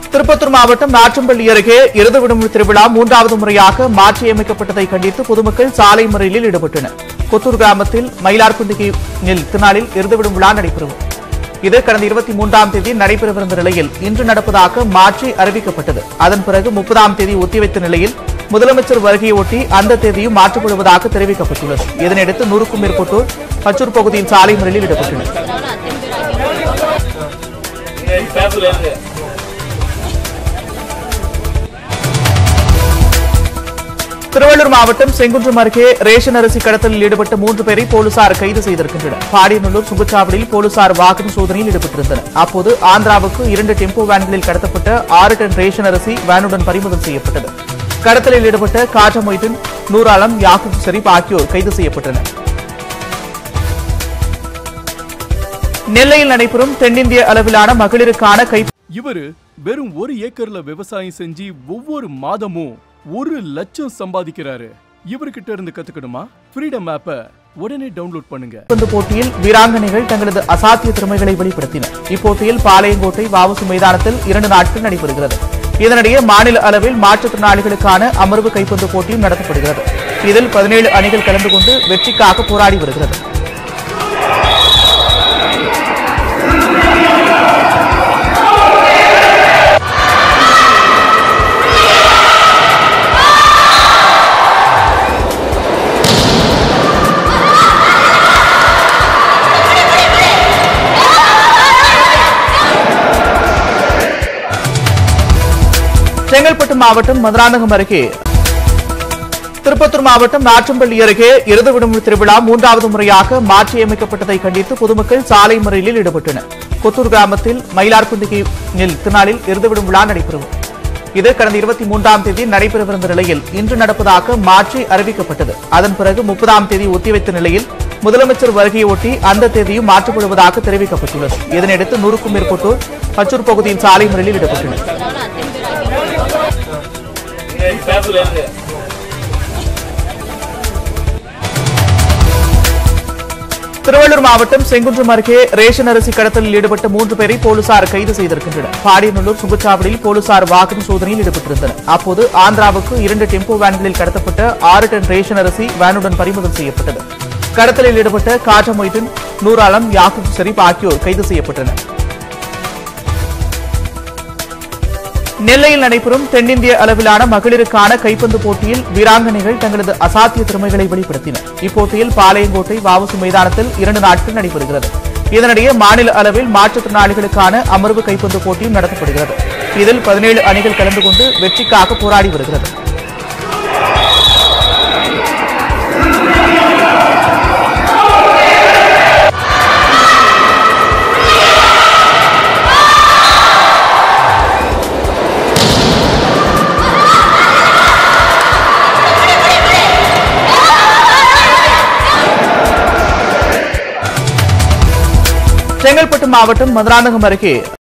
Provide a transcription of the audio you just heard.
திருப்பத்தூர் மாவட்டம் நாற்றம்பள்ளி அருகே இறுதி விடுமுறை திருவிழா மூன்றாவது முறையாக மாற்றியமைக்கப்பட்டதை கண்டித்து பொதுமக்கள் சாலை மறியலில் ஈடுபட்டனர் கொத்தூர் கிராமத்தில் மயிலார்பண்டிகையில் திருநாளில் இறுதி விடும் விழா நடைபெறும் இது கடந்த இருபத்தி மூன்றாம் தேதி நடைபெறவிருந்த நிலையில் இன்று நடப்பதாக மாற்றி அறிவிக்கப்பட்டது அதன் பிறகு முப்பதாம் தேதி ஒத்திவைத்த நிலையில் முதலமைச்சர் வருகையொட்டி அந்த தேதியும் மாற்றப்படுவதாக தெரிவிக்கப்பட்டுள்ளது இதனையடுத்து நூறுக்கும் மேற்பட்டோர் பச்சூர் பகுதியில் சாலை மறியலில் ஈடுபட்டனர் திருவள்ளூர் மாவட்டம் செங்குன்றம் அருகே ரேஷன் அரிசி கடத்தலில் ஈடுபட்ட மூன்று பேரை போலீசார் கைது செய்திருக்கின்றனர் பாடியநல்லூர் சுங்கச்சாவடியில் போலீசார் வாகன சோதனையில் ஈடுபட்டிருந்தனர் அப்போது ஆந்திராவுக்கு இரண்டு டெம்போ வேன்களில் கடத்தப்பட்ட ஆறு டன் ரேஷன் அரிசி வேனுடன் பறிமுதல் செய்யப்பட்டது கடத்தலில் ஈடுபட்ட காஜா மொய்தீன் நூர் ஆலம் யாக்கூப் ஷெரீப் ஆகியோர் கைது செய்யப்பட்டனர் நெல்லையில் நடைபெறும் தென்னிந்திய அளவிலான மகளிருக்கான கை இவரு வெறும் ஒரு ஏக்கர்ல விவசாயம் செஞ்சு ஒவ்வொரு மாதமும் ஒரு லட்சம் சம்பாதிக்கிறாரு இவர்கிட்ட இருந்து கத்துக்கணுமா ஃப்ரீடம் ஆப்ப உடனே டவுன்லோட் பண்ணுங்க பந்து போட்டியில் வீராங்கனைகள் தங்களது அசாத்திய திறமைகளை வெளிப்படுத்தினர் இப்போட்டியில் பாளையங்கோட்டை வாவுசு மைதானத்தில் இரண்டு நாட்கள் நடைபெறுகிறது இதனிடையே மாநில அளவில் மாற்றுத்திறனாளிகளுக்கான அமர்வு கைப்பந்து போட்டியும் நடத்தப்படுகிறது இதில் பதினேழு அணிகள் கலந்து கொண்டு வெற்றிக்காக போராடி வருகிறது செங்கல்பட்டு மாவட்டம் மதுராந்தகம் அருகே திருப்பத்தூர் மாவட்டம் நாற்றம்பள்ளி அருகே இறுதி விடுமுறை திருவிழா மூன்றாவது முறையாக மாற்றியமைக்கப்பட்டதை கண்டித்து பொதுமக்கள் சாலை மறியலில் ஈடுபட்டனர் கொத்தூர் கிராமத்தில் மயிலார்பண்டிகையில் திருநாளில் இறுதி விடும் விழா நடைபெறும் இது கடந்த இருபத்தி மூன்றாம் தேதி நடைபெறவிருந்த நிலையில் இன்று நடப்பதாக மாற்றி அறிவிக்கப்பட்டது அதன் பிறகு முப்பதாம் தேதி ஒத்திவைத்த நிலையில் முதலமைச்சர் வருகையொட்டி அந்த தேதியும் மாற்றப்படுவதாக தெரிவிக்கப்பட்டுள்ளது இதனையடுத்து நூறுக்கும் மேற்பட்டோர் பச்சூர் பகுதியில் சாலை மறியலில் ஈடுபட்டனர் திருவள்ளூர் மாவட்டம் செங்குன்றம் அருகே ரேஷன் அரிசி கடத்தலில் ஈடுபட்ட மூன்று பேரை போலீசார் கைது செய்திருக்கின்றனர் பாடியநல்லூர் சுங்கச்சாவடியில் போலீசார் வாகன சோதனையில் ஈடுபட்டிருந்தனர் அப்போது ஆந்திராவுக்கு இரண்டு டெம்போ வேன்களில் கடத்தப்பட்ட ஆறு டன் ரேஷன் அரிசி வேனுடன் பறிமுதல் செய்யப்பட்டது கடத்தலில் ஈடுபட்ட காஜா மொய்தீன் நூர் ஆலம் யாக்கூப் ஷெரீப் ஆகியோர் கைது செய்யப்பட்டனர் நெல்லையில் நடைபெறும் தென்னிந்திய அளவிலான மகளிருக்கான கைப்பந்து போட்டியில் வீராங்கனைகள் தங்களது அசாத்திய திறமைகளை வெளிப்படுத்தினர் இப்போட்டியில் பாளையங்கோட்டை வாவுசு மைதானத்தில் இரண்டு நாட்கள் நடைபெறுகிறது இதனிடையே மாநில அளவில் மாற்றுத்திறனாளிகளுக்கான அமர்வு கைப்பந்து போட்டியும் நடத்தப்படுகிறது இதில் பதினேழு அணிகள் கலந்து கொண்டு வெற்றிக்காக போராடி வருகிறது செங்கல்பட்டு மாவட்டம் மதுராந்தகம் அருகே